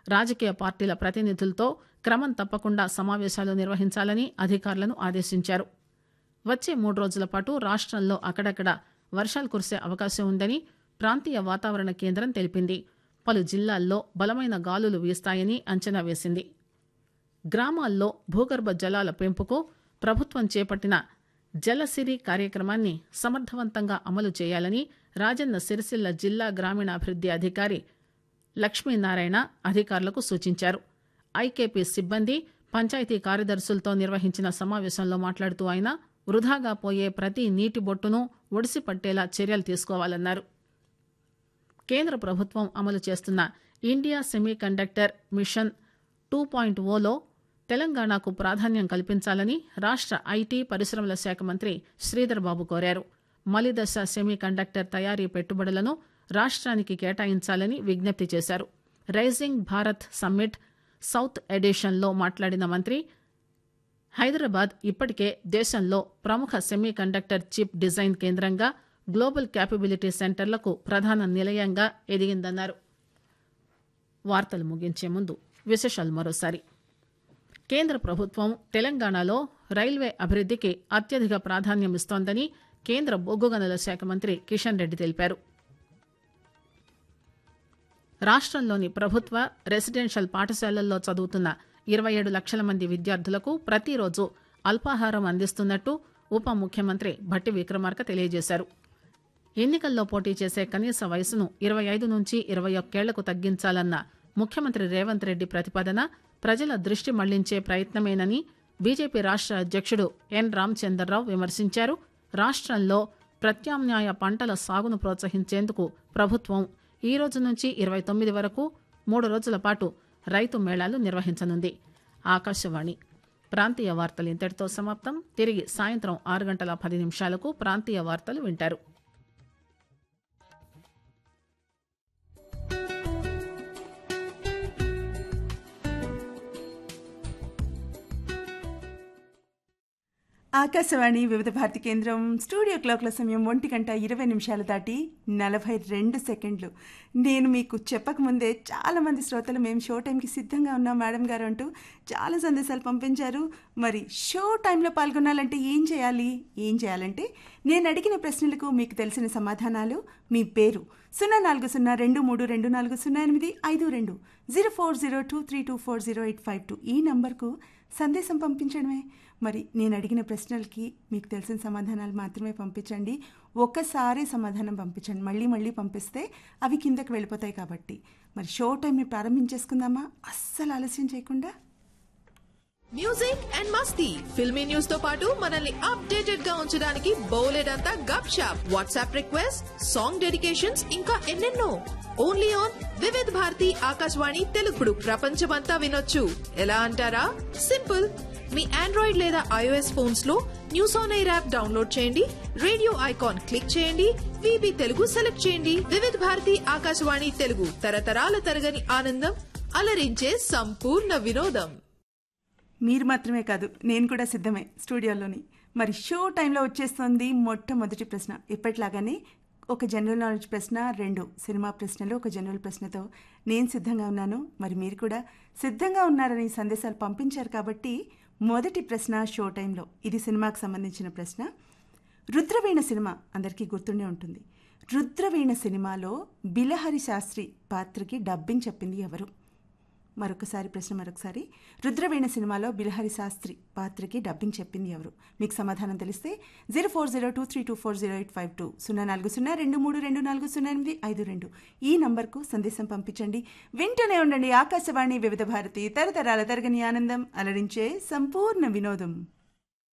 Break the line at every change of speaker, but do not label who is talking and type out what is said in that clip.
రాజకీయ పార్టీల ప్రతినిధులతో క్రమం తప్పకుండా సమావేశాలు నిర్వహించాలని అధికారులను ఆదేశించారు వచ్చే మూడు రోజుల పాటు రాష్టంలో అక్కడక్కడ వర్షాలు కురిసే అవకాశం ఉందని ప్రాంతీయ వాతావరణ కేంద్రం తెలిపింది పలు జిల్లాల్లో బలమైన గాలులు వీస్తాయని అంచనా వేసింది గ్రామాల్లో భూగర్భ జలాల పెంపుకు ప్రభుత్వం చేపట్టిన జలసిరి కార్యక్రమాన్ని సమర్థవంతంగా అమలు చేయాలని రాజన్న సిరిసిల్ల జిల్లా గ్రామీణాభివృద్ది అధికారి లక్ష్మీనారాయణ అధికారులకు సూచించారు ఐకేపీ సిబ్బంది పంచాయతీ కార్యదర్శులతో నిర్వహించిన సమావేశంలో మాట్లాడుతూ ఆయన వృధాగా పోయే ప్రతి నీటి బొట్టును ఒడిసి పట్టేలా చర్యలు తీసుకోవాలన్నారు కేంద్ర ప్రభుత్వం అమలు చేస్తున్న India semiconductor mission two point ఓలో తెలంగాణకు ప్రాధాన్యం కల్పించాలని రాష్ట ఐటీ పరిశ్రమల శాఖ మంత్రి శ్రీధర్ బాబు కోరారు మలిదశ సెమీ కండక్టర్ తయారీ పెట్టుబడులను రాష్ట్రానికి కేటాయించాలని విజ్ఞప్తి చేశారు రైజింగ్ భారత్ సమ్మిట్ సౌత్ ఎడిషన్లో మాట్లాడిన మంత్రి హైదరాబాద్ ఇప్పటికే దేశంలో ప్రముఖ సెమీ కండక్టర్ చిప్ డిజైన్ కేంద్రంగా గ్లోబల్ క్యాపబిలిటీ సెంటర్లకు ప్రధాన నిలయంగా ఎదిగిందన్నారు వార్తలు ముగించే ముందు విశేషాలు మరోసారి కేంద్ర ప్రభుత్వం తెలంగాణలో రైల్వే అభివృద్దికి అత్యధిక ప్రాధాన్యం ఇస్తోందని కేంద్ర బొగ్గు గనుల శాఖ మంత్రి కిషన్ రెడ్డి తెలిపారు రాష్ట్రంలోని ప్రభుత్వ రెసిడెన్షియల్ పాఠశాలల్లో చదువుతున్న ఇరవై ఏడు లక్షల మంది విద్యార్థులకు ప్రతిరోజు అల్పాహారం అందిస్తున్నట్టు ఉప ముఖ్యమంత్రి భట్టి విక్రమార్క తెలియజేశారు ఎన్నికల్లో పోటీ చేసే కనీస వయసును ఇరవై ఐదు నుంచి ఇరవై ఒక్కేళ్లకు తగ్గించాలన్న ముఖ్యమంత్రి రేవంత్ రెడ్డి ప్రతిపాదన ప్రజల దృష్టి మళ్లించే ప్రయత్నమేనని బీజేపీ రాష్ట్ర అధ్యక్షుడు ఎన్ రామచందర్రావు విమర్శించారు రాష్ట్రంలో ప్రత్యామ్నాయ పంటల సాగును ప్రోత్సహించేందుకు ప్రభుత్వం ఈ రోజు నుంచి ఇరవై తొమ్మిది వరకు మూడు రోజుల పాటు రైతు మేళాలు నిర్వహించనుంది ఆకాశవాణి ప్రాంతీయ వార్తలు ఇంతటితో సమాప్తం తిరిగి సాయంత్రం ఆరు గంటల పది నిమిషాలకు ప్రాంతీయ వార్తలు వింటారు
ఆకాశవాణి వివిధ భారతి కేంద్రం స్టూడియో క్లాక్ల సమయం ఒంటి గంట ఇరవై నిమిషాలు దాటి నలభై రెండు సెకండ్లు నేను మీకు చెప్పకముందే చాలామంది శ్రోతలు మేము షో టైంకి సిద్ధంగా ఉన్నాం మేడం గారు అంటూ చాలా సందేశాలు పంపించారు మరి షో టైంలో పాల్గొనాలంటే ఏం చేయాలి ఏం చేయాలంటే నేను అడిగిన ప్రశ్నలకు మీకు తెలిసిన సమాధానాలు మీ పేరు సున్నా నాలుగు సున్నా రెండు మూడు రెండు నాలుగు సున్నా ఎనిమిది ఐదు రెండు zero four zero two three two four zero eight five two ఈ నంబర్కు సందేశం పంపించడమే మరి నేను అడిగిన ప్రశ్నలకి మీకు తెలిసిన సమాధానాలు మాత్రమే పంపించండి ఒక్కసారి సమాధానం పంపించండి మళ్ళీ మళ్ళీ పంపిస్తే అవి కిందకి వెళ్ళిపోతాయి కాబట్టి మరి షో టైంని ప్రారంభించేసుకుందామా అస్సలు ఆలస్యం చేయకుండా
మ్యూజిక్ అండ్ మస్తీ ఫిల్మీ న్యూస్ తో పాటు మనల్ని అప్డేటెడ్ గా ఉంచడానికి బౌలెడ్ అంతా gupshup WhatsApp request song dedications ఇంకా ఎన్నెన్నో ఓన్లీ ఆన్ వివిధ్ భారతి ఆకాశవాణి తెలుగుడు ప్రపంచమంతా వినొచ్చు ఎలా అంటారా సింపుల్ మీ ఆండ్రాయిడ్ లేదా ఐఓఎస్ ఫోన్స్ లో news on air app download చేయండి రేడియో ఐకాన్ క్లిక్ చేయండి విబి తెలుగు సెలెక్ట్ చేయండి వివిధ భారతి ఆకాశవాణి తెలుగు తరతరాల తరగని ఆనందం అలరించే సంపూర్ణ వినోదం
మీరు మాత్రమే కాదు నేను కూడా సిద్ధమే స్టూడియోలోని మరి షో టైంలో వచ్చేస్తుంది మొట్టమొదటి ప్రశ్న ఎప్పటిలాగానే ఒక జనరల్ నాలెడ్జ్ ప్రశ్న రెండు సినిమా ప్రశ్నలు ఒక జనరల్ ప్రశ్నతో నేను సిద్ధంగా ఉన్నాను మరి మీరు కూడా సిద్ధంగా ఉన్నారని సందేశాలు పంపించారు కాబట్టి మొదటి ప్రశ్న షో టైంలో ఇది సినిమాకు సంబంధించిన ప్రశ్న రుద్రవీణ సినిమా అందరికీ గుర్తుండే ఉంటుంది రుద్రవీణ సినిమాలో బిలహరి శాస్త్రి పాత్రకి డబ్బింగ్ చెప్పింది ఎవరు మరొకసారి ప్రశ్న మరొకసారి రుద్రవీణ సినిమాలో బిలహరి శాస్త్రి పాత్రకి డబ్బింగ్ చెప్పింది ఎవరు మీకు సమాధానం తెలిస్తే zero four zero two three two four zero eight five two సున్నా నాలుగు సున్నా రెండు మూడు రెండు నాలుగు సున్నా ఎనిమిది ఐదు రెండు ఈ నంబర్కు సందేశం పంపించండి వింటూనే ఉండండి ఆకాశవాణి వివిధ భారతి తరతరాల తరగని ఆనందం అలరించే సంపూర్ణ వినోదం